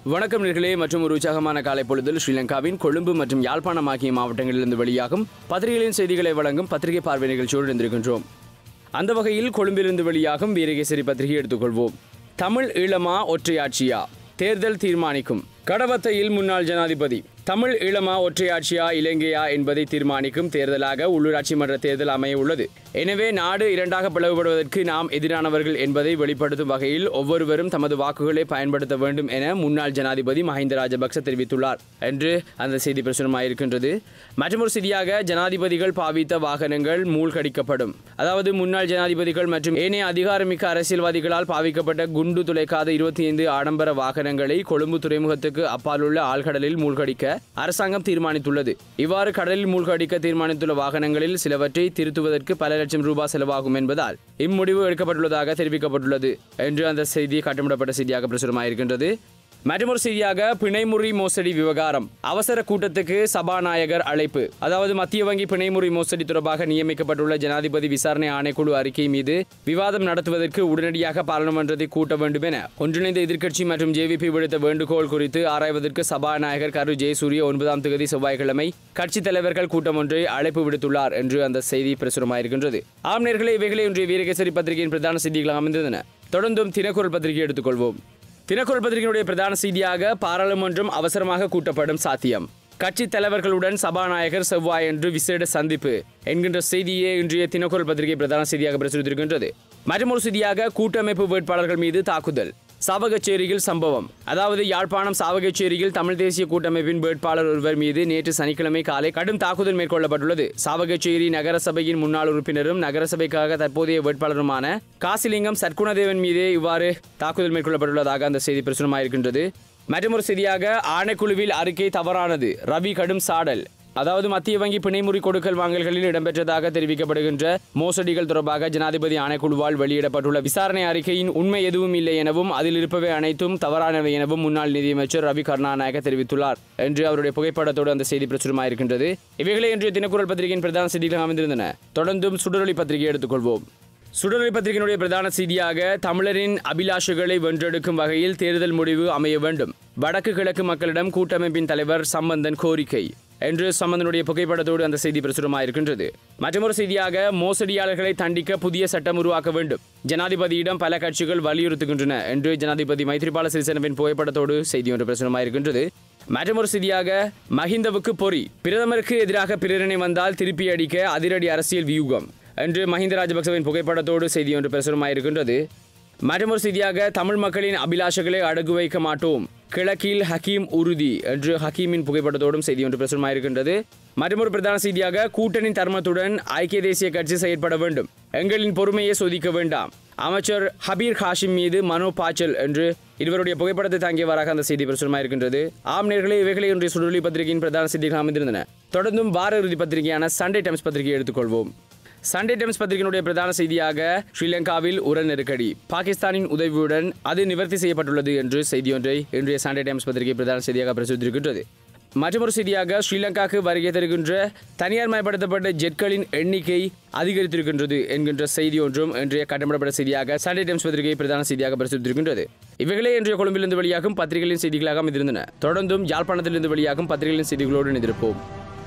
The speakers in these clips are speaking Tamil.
வணக்கம் நேர்களே மற்றும் ஒரு உற்சாகமான காலை பொழுதில் ஸ்ரீலங்காவின் கொழும்பு மற்றும் யாழ்ப்பாணம் ஆகிய மாவட்டங்களிலிருந்து வெளியாகும் பத்திரிகைகளின் செய்திகளை வழங்கும் பத்திரிகை பார்வை நிகழ்ச்சியோடு இருந்திருக்கின்றோம் அந்த வகையில் கொழும்பிலிருந்து வெளியாகும் வீரகேசரி பத்திரிகை எடுத்துக்கொள்வோம் தமிழ் ஈழமா ஒற்றையாட்சியா தேர்தல் தீர்மானிக்கும் கடவத்தையில் முன்னாள் ஜனாதிபதி தமிழ் ஈழமா ஒற்றையாட்சியா இலங்கையா என்பதை தீர்மானிக்கும் தேர்தலாக உள்ளூராட்சி மன்ற தேர்தல் அமைய உள்ளது எனவே நாடு இரண்டாக பிளவுபடுவதற்கு நாம் எதிரானவர்கள் என்பதை வெளிப்படுத்தும் வகையில் ஒவ்வொருவரும் தமது வாக்குகளை பயன்படுத்த வேண்டும் என முன்னாள் ஜனாதிபதி மஹிந்த ராஜபக்ச தெரிவித்துள்ளார் என்று அந்த செய்தி பிரசுரமாயிருக்கின்றது மற்றொரு செய்தியாக ஜனாதிபதிகள் பாவித்த வாகனங்கள் மூழ்கடிக்கப்படும் அதாவது முன்னாள் ஜனாதிபதிகள் மற்றும் ஏனைய அதிகாரமிக்க அரசியல்வாதிகளால் பாவிக்கப்பட்ட குண்டு துளைக்காத இருபத்தி ஐந்து ஆடம்பர வாகனங்களை கொழும்பு துறைமுகத்துக்கு அப்பாலுள்ள ஆழ்கடலில் மூழ்கடிக்க அரசாங்கம் தீர்மானித்துள்ளது இவ்வாறு கடலில் மூழ்கடிக்க தீர்மானித்துள்ள வாகனங்களில் சிலவற்றை திருத்துவதற்கு பல லட்சம் ரூபாய் செலவாகும் என்பதால் இம்முடிவு எடுக்கப்பட்டுள்ளதாக தெரிவிக்கப்பட்டுள்ளது என்று அந்த செய்தி கட்டமிடப்பட்ட செய்தியாக பிரசுரமாயிருக்கின்றது மற்றொரு செய்தியாக பிணைமுறி மோசடி விவகாரம் அவசர கூட்டத்துக்கு சபாநாயகர் அழைப்பு அதாவது மத்திய வங்கி பிணைமுறி மோசடி தொடர்பாக நியமிக்கப்பட்டுள்ள ஜனாதிபதி விசாரணை ஆணைக்குழு அறிக்கை மீது விவாதம் நடத்துவதற்கு உடனடியாக பாராளுமன்றத்தை கூட்ட வேண்டும் என ஒன்றிணைந்த எதிர்க்கட்சி மற்றும் ஜேவிபி விடுத்த வேண்டுகோள் குறித்து ஆராய்வதற்கு சபாநாயகர் கரு ஜெயசூரிய ஒன்பதாம் தேதி செவ்வாய்க்கிழமை கட்சித் தலைவர்கள் கூட்டம் ஒன்றை அழைப்பு விடுத்துள்ளார் என்று அந்த செய்தி பிரசுரமாயிருக்கின்றது ஆம் நேர்களே இவைகளே இன்றைய வீரகேசரி பத்திரிகையின் பிரதான செய்திகளாக அமைந்திருந்தன தொடர்ந்தும் தினக்குரல் பத்திரிகை எடுத்துக்கொள்வோம் தினக்குரல் பத்திரிகையினுடைய பிரதான செய்தியாக பாராளுமன்றம் அவசரமாக கூட்டப்படும் சாத்தியம் கட்சித் தலைவர்களுடன் சபாநாயகர் செவ்வாயன்று விசேட சந்திப்பு என்கின்ற செய்தியே இன்றைய தினக்குரல் பத்திரிகை பிரதான செய்தியாக பிரசுரித்திருக்கின்றது மற்றொரு செய்தியாக கூட்டமைப்பு வேட்பாளர்கள் மீது தாக்குதல் சாவகச்சேரியில் சம்பவம் அதாவது யாழ்ப்பாணம் சாவகச்சேரியில் தமிழ் தேசிய கூட்டமைப்பின் வேட்பாளர் ஒருவர் மீது நேற்று சனிக்கிழமை காலை கடும் தாக்குதல் மேற்கொள்ளப்பட்டுள்ளது சாவகச்சேரி நகரசபையின் முன்னாள் உறுப்பினரும் நகரசபைக்காக தற்போதைய வேட்பாளருமான காசிலிங்கம் சற்குணதேவன் மீதே இவ்வாறு தாக்குதல் மேற்கொள்ளப்பட்டுள்ளதாக அந்த செய்தி பிரசுரமாயிருக்கின்றது மற்றொரு செய்தியாக ஆணைக்குழுவில் அறிக்கை தவறானது ரவி கடும் சாடல் அதாவது மத்திய வங்கி பிணைமுறி கொடுக்கல் வாங்கல்களில் இடம்பெற்றதாக தெரிவிக்கப்படுகின்ற மோசடிகள் தொடர்பாக ஜனாதிபதி ஆணைக்குழுவால் வெளியிடப்பட்டுள்ள விசாரணை அறிக்கையின் உண்மை எதுவும் இல்லை எனவும் அதில் இருப்பவை அனைத்தும் தவறானவை எனவும் முன்னாள் நிதியமைச்சர் ரவி கருணாநாயக தெரிவித்துள்ளார் என்று அவருடைய புகைப்படத்தோடு அந்த செய்தி பிரசுரமாயிருக்கின்றது இவைகளே இன்றைய தினக்குரல் பத்திரிகையின் பிரதான செய்திகள் அமைந்திருந்தன தொடர்ந்தும் சுடரொளி பத்திரிகை எடுத்துக்கொள்வோம் சுடரொளி பத்திரிகையினுடைய பிரதான செய்தியாக தமிழரின் அபிலாஷைகளை வென்றெடுக்கும் வகையில் தேர்தல் முடிவு அமைய வேண்டும் வடக்கு கிழக்கு மக்களிடம் கூட்டமைப்பின் தலைவர் சம்பந்தன் கோரிக்கை என்று சம்பந்தனுடைய புகைப்படத்தோடு அந்த செய்தி பிரசுரமாயிருக்கின்றது மற்றொரு செய்தியாக மோசடியாளர்களை தண்டிக்க புதிய சட்டம் உருவாக்க வேண்டும் ஜனாதிபதியிடம் பல கட்சிகள் வலியுறுத்துகின்றன என்று ஜனாதிபதி மைத்ரிபால சிறிசேனவின் புகைப்படத்தோடு செய்தி ஒன்று பிரசுரமாயிருக்கின்றது மற்றொரு செய்தியாக மஹிந்தவுக்கு பொறி பிரதமருக்கு எதிராக பிரேரணை வந்தால் திருப்பி அடிக்க அதிரடி அரசியல் வியூகம் என்று மஹிந்த ராஜபக்சவின் புகைப்படத்தோடு செய்தி ஒன்று பிரசுரமாயிருக்கின்றது மற்றொரு செய்தியாக தமிழ் மக்களின் அபிலாஷைகளை அடகு வைக்க மாட்டோம் கிழக்கில் ஹக்கீம் உறுதி என்று ஹக்கீமின் புகைப்படத்தோடும் செய்தி ஒன்று பிரசுரமாயிருக்கின்றது மற்றொரு பிரதான செய்தியாக கூட்டணி தர்மத்துடன் ஐக்கிய தேசிய கட்சி செயற்பட வேண்டும் எங்களின் பொறுமையை சோதிக்க வேண்டாம் அமைச்சர் ஹபீர் ஹாஷிம் மீது மனோ பாய்ச்சல் என்று இருவருடைய புகைப்படத்தை தாங்கியவராக அந்த செய்தி பிரசுரமாயிருக்கின்றது ஆம் நேர்களே இவைகளை இன்றைய சுடொலி பத்திரிகையின் பிரதான செய்திகள் அமைந்திருந்தன தொடர்ந்தும் வார இறுதி பத்திரிகையான சண்டே டைம்ஸ் பத்திரிகையை எடுத்துக்கொள்வோம் சண்டே டைம்ஸ் பத்திரிகையினுடைய பிரதான செய்தியாக ஸ்ரீலங்காவில் உர நெருக்கடி பாகிஸ்தானின் உதவியுடன் அது நிவர்த்தி செய்யப்பட்டுள்ளது என்று செய்தியொன்றை இன்றைய சண்டே டைம்ஸ் பத்திரிகை பிரதான செய்தியாக பிரசுரித்திருக்கின்றது மற்றொரு செய்தியாக ஸ்ரீலங்காவுக்கு வருகை தருகின்ற தனியார் மயப்படுத்தப்பட்ட ஜெட்களின் எண்ணிக்கை அதிகரித்திருக்கின்றது என்கின்ற செய்தி ஒன்றும் இன்றைய கட்டமிடப்பட்ட செய்தியாக சண்டே டைம்ஸ் பத்திரிகை பிரதான செய்தியாக பிரசுரித்திருக்கின்றது இவைகளே இன்றைய கொழும்பிலிருந்து வெளியாகும் பத்திரிகைகளின் செய்திகளாக அமைந்திருந்தன தொடர்ந்தும் யாழ்ப்பாணத்திலிருந்து வெளியாகும் பத்திரிகைகளின் செய்திகளோடு இணைந்திருப்போம்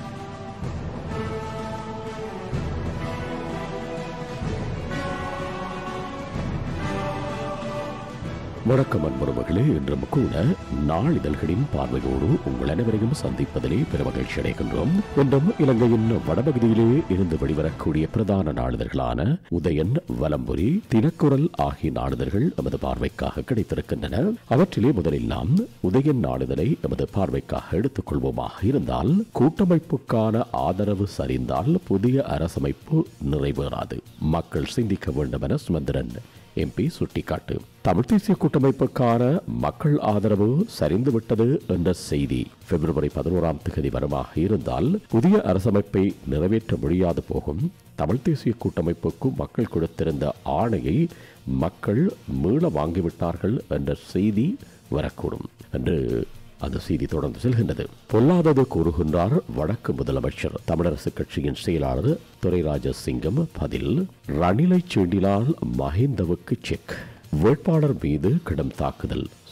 வணக்கம் அன்புறவுகளே இன்றும் கூட நாளிதழ்களின் பார்வையோடு உங்கள் அனைவரையும் சந்திப்பதிலே பெருமகிழ்ச்சி அடைகின்றோம் இன்றும் இலங்கையின் வடபகுதியிலே இருந்து வெளிவரக்கூடிய பிரதான நாளிதழ்களான உதயன் வலம்புரி தினக்குரல் ஆகிய நாளிதழ்கள் எமது பார்வைக்காக கிடைத்திருக்கின்றன அவற்றிலே முதலில் நாம் உதயன் நாளிதழை எமது பார்வைக்காக எடுத்துக் கொள்வோமாக இருந்தால் கூட்டமைப்புக்கான ஆதரவு சரிந்தால் புதிய அரசமைப்பு நிறைவேறாது மக்கள் சிந்திக்க வேண்டும் என சுமந்திரன் எம்பி சுட்டிக்காட்டு தமிழ் தேசிய கூட்டமைப்புக்கான மக்கள் ஆதரவு சரிந்துவிட்டது என்ற செய்தி பிப்ரவரி பதினோராம் தேதி வருமாக இருந்தால் புதிய அரசமைப்பை நிறைவேற்ற முடியாது போகும் தமிழ் தேசிய கூட்டமைப்புக்கு மக்கள் கொடுத்திருந்த ஆணையை மக்கள் மீள வாங்கிவிட்டார்கள் என்ற செய்தி வரக்கூடும் என்று அந்த செய்தி தொடர்ந்து செல்கின்றது பொல்லாதது கூறுகின்றார் வடக்கு முதலமைச்சர் தமிழரசு கட்சியின் செயலாளர் துரைராஜ சிங்கம் பதில் ரணிலை சீண்டிலால் மஹிந்தவுக்கு செக் வேட்பாளர் மீது கடும் தாக்குதல்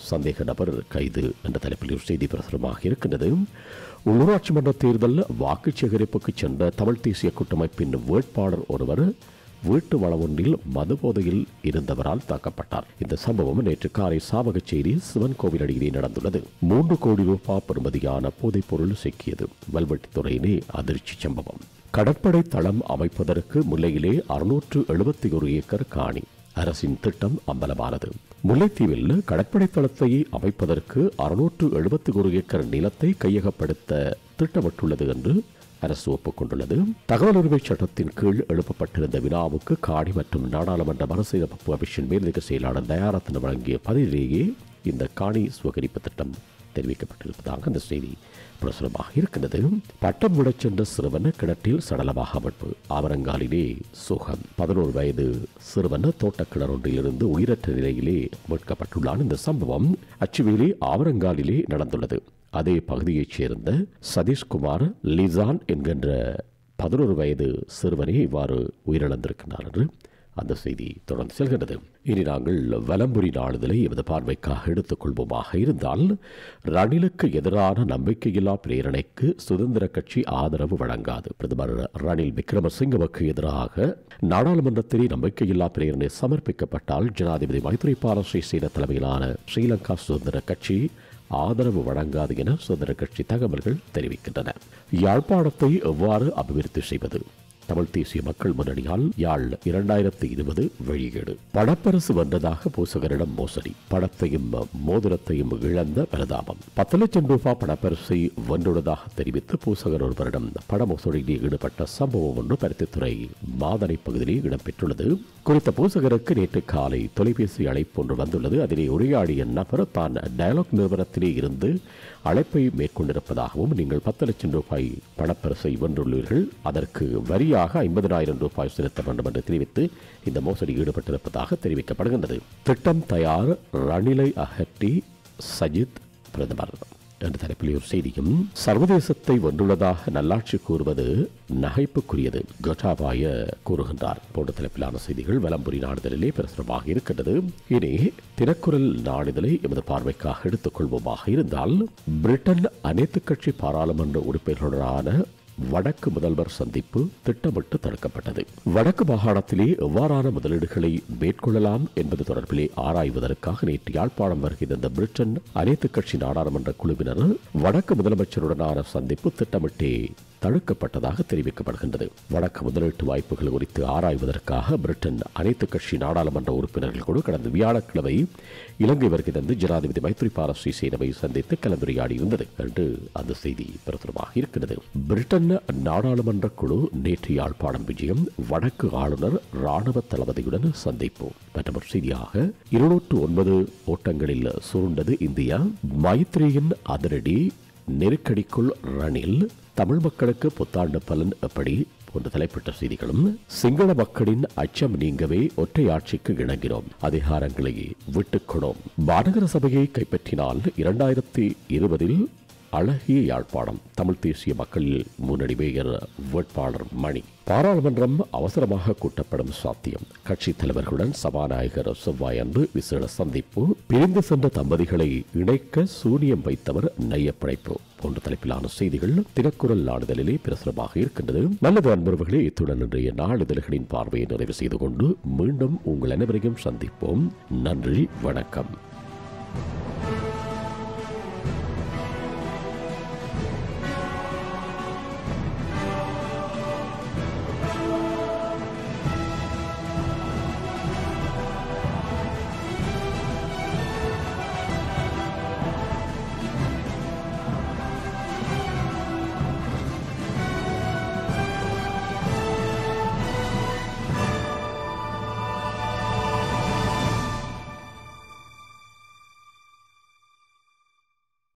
சந்தேக நபர் கைது என்ற தலைப்பில் ஒரு செய்தி பிரசுரமாக இருக்கின்றது உள்ளூராட்சி மன்ற தேர்தல் வாக்கு சேகரிப்புக்கு சென்ற தமிழ் தேசிய கூட்டமைப்பின் வேட்பாளர் ஒருவர் வீட்டு வளம் ஒன்றில் மது போதையில் இருந்தவரால் தாக்கப்பட்டார் இந்த சம்பவம் நேற்று காலை சாவகச்சேரி சிவன் கோவில் அடியிலே நடந்துள்ளது மூன்று கோடி ரூபாய் பெறுமதியான போதைப் பொருள் சிக்கியது வல்வெட்டித்துறையிலே அதிர்ச்சி சம்பவம் கடற்படை தளம் அமைப்பதற்கு முல்லையிலே அறுநூற்று எழுபத்தி ஒரு ஏக்கர் காணி அரசின் திட்டம் அம்பலமானது முல்லைத்தீவில் கடற்படை தளத்தை அமைப்பதற்கு அறுநூற்று எழுபத்தி ஒரு ஏக்கர் நிலத்தை கையகப்படுத்த திட்டமிட்டுள்ளது என்று அரசு ஒப்புக்கொண்டுள்ளது தகவல் உரிமை சட்டத்தின் கீழ் எழுப்பப்பட்டிருந்த வினாவுக்கு காணி மற்றும் நாடாளுமன்ற மறுசீரமைப்பு அமைச்சின் மேலதிக செயலாளர் தயாரத்தன் வழங்கிய பதிலேயே இந்த காணி சுவகரிப்பு திட்டம் தெரிவிக்கப்பட்டிருப்பதாக அந்த செய்தி பிரசுரமாக இருக்கின்றது பட்டம் விடச் சென்ற சிறுவன் கிணற்றில் சடலமாக அமைப்பு ஆவரங்காலிலே சுகம் பதினோரு வயது சிறுவன் தோட்டக்கிணர் ஒன்றிலிருந்து உயிரற்ற நிலையிலே மீட்கப்பட்டுள்ளான் இந்த சம்பவம் அச்சுவேலி ஆவரங்காலிலே நடந்துள்ளது அதே பகுதியைச் சேர்ந்த சதீஷ்குமார் லிசான் என்கின்ற பதினோரு வயது சிறுவனே இவ்வாறு உயிரிழந்திருக்கிறார் என்று அந்த செய்தி தொடர்ந்து செல்கிறது இனி நாங்கள் வலம்புரி நாளிதழை எமது பார்வைக்காக எடுத்துக்கொள்வோமாக இருந்தால் ரணிலுக்கு எதிரான நம்பிக்கையில்லா பிரேரணைக்கு சுதந்திர கட்சி ஆதரவு வழங்காது பிரதமர் ரணில் விக்ரமசிங்கவுக்கு எதிராக நாடாளுமன்றத்திலே நம்பிக்கையில்லா பிரேரணை சமர்ப்பிக்கப்பட்டால் ஜனாதிபதி மைத்ரிபால ஸ்ரீசேன தலைமையிலான ஸ்ரீலங்கா சுதந்திர கட்சி ஆதரவு வழங்காது என சுதந்திர கட்சி தகவல்கள் தெரிவிக்கின்றன யாழ்ப்பாணத்தை எவ்வாறு அபிவிருத்தி செய்வது தமிழ் தேசிய மக்கள் முன்னணியால் யாழ் இரண்டாயிரத்தி இருபது வெளியீடு பணப்பரிசு வென்றதாக பூசகரிடம் மோசடி பணத்தையும் மோதிரத்தையும் இழந்த பரிதாபம் பத்து லட்சம் ரூபாய் பணப்பரிசை வென்றுள்ளதாக தெரிவித்து பூசகர் ஒருவரிடம் பண மோசடியில் ஈடுபட்ட சம்பவம் ஒன்று பருத்தித்துறை மாதனை பகுதியிலே இடம்பெற்றுள்ளது குறித்த பூசகருக்கு நேற்று காலை தொலைபேசி அழைப்பு ஒன்று வந்துள்ளது அதிலே உரையாடிய நபர் தான் டயலாக் நிறுவனத்திலே இருந்து அழைப்பை மேற்கொண்டிருப்பதாகவும் நீங்கள் பத்து லட்சம் ரூபாய் பணப்பரிசை வென்றுள்ளீர்கள் அதற்கு வரியாக ஐம்பதனாயிரம் ரூபாய் செலுத்த வேண்டும் என்று தெரிவித்து இந்த மோசடி ஈடுபட்டிருப்பதாக தெரிவிக்கப்படுகின்றது திட்டம் தயார் ரணிலை அகற்றி சஜித் பிரதமர் என்ற தலைப்பில் ஒரு செய்தியும் சர்வதேசத்தை வென்றுள்ளதாக நல்லாட்சி கூறுவது நகைப்புக்குரியது கோட்டாபாய கூறுகின்றார் போன்ற தலைப்பிலான செய்திகள் வலம்புரி நாடுதலிலே பிரசுரமாக இருக்கின்றது இனி தினக்குரல் நாடுதலை எமது பார்வைக்காக எடுத்துக்கொள்வோமாக இருந்தால் பிரிட்டன் அனைத்து கட்சி பாராளுமன்ற உறுப்பினர்களுடனான வடக்கு முதல்வர் சந்திப்பு திட்டமிட்டு தடுக்கப்பட்டது வடக்கு மாகாணத்திலே எவ்வாறான முதலீடுகளை மேற்கொள்ளலாம் என்பது தொடர்பிலே ஆராய்வதற்காக நேற்று யாழ்ப்பாணம் வருகை தந்த பிரிட்டன் அனைத்து கட்சி நாடாளுமன்ற குழுவினர் வடக்கு முதலமைச்சருடனான சந்திப்பு திட்டமிட்டே தடுக்கப்பட்டதாக தெரிவிக்கப்படுகின்றது வடக்கு முதலீட்டு வாய்ப்புகள் குறித்து ஆராய்வதற்காக பிரிட்டன் அனைத்து கட்சி நாடாளுமன்ற உறுப்பினர்கள் குழு கடந்த வியாழக்கிழமை இலங்கை வருகை தந்து ஜனாதிபதி மைத்ரிபால ஸ்ரீசேனவை சந்தித்து கலந்துரையாடியிருந்தது என்று அந்த செய்தி பிரசுரமாக இருக்கிறது பிரிட்டன் நாடாளுமன்ற குழு நேற்று யாழ்ப்பாணம் விஜயம் வடக்கு ஆளுநர் ராணுவ தளபதியுடன் சந்திப்பு மற்றொரு செய்தியாக இருநூற்று ஒன்பது ஓட்டங்களில் சுருண்டது இந்தியா மைத்ரியின் அதிரடி நெருக்கடிக்குள் ரணில் தமிழ் மக்களுக்கு புத்தாண்டு பலன் எப்படி போன்ற தலைப்பட்ட செய்திகளும் சிங்கள மக்களின் அச்சம் நீங்கவே ஒற்றை ஆட்சிக்கு இணங்கினோம் அதிகாரங்களை விட்டுக்கொடும் மாநகர சபையை கைப்பற்றினால் இரண்டாயிரத்தி இருபதில் அழகிய யாழ்ப்பாணம் தமிழ் தேசிய மக்கள் முன்னணி மேயர் வேட்பாளர் மணி பாராளுமன்றம் அவசரமாக கூட்டப்படும் சாத்தியம் கட்சித் தலைவர்களுடன் சபாநாயகர் செவ்வாய் அன்று விசேட சந்திப்பு பிரிந்து சென்ற தம்பதிகளை இணைக்க சூனியம் வைத்தவர் நையப்படைப்பு போன்ற தலைப்பிலான செய்திகள் தினக்குரல் நாளிதழிலே பிரசுரமாக இருக்கின்றது நல்லது அன்பர்களே இத்துடன் இன்றைய நாளிதழ்களின் பார்வையை நிறைவு செய்து கொண்டு மீண்டும் உங்கள் அனைவரையும் சந்திப்போம் நன்றி வணக்கம்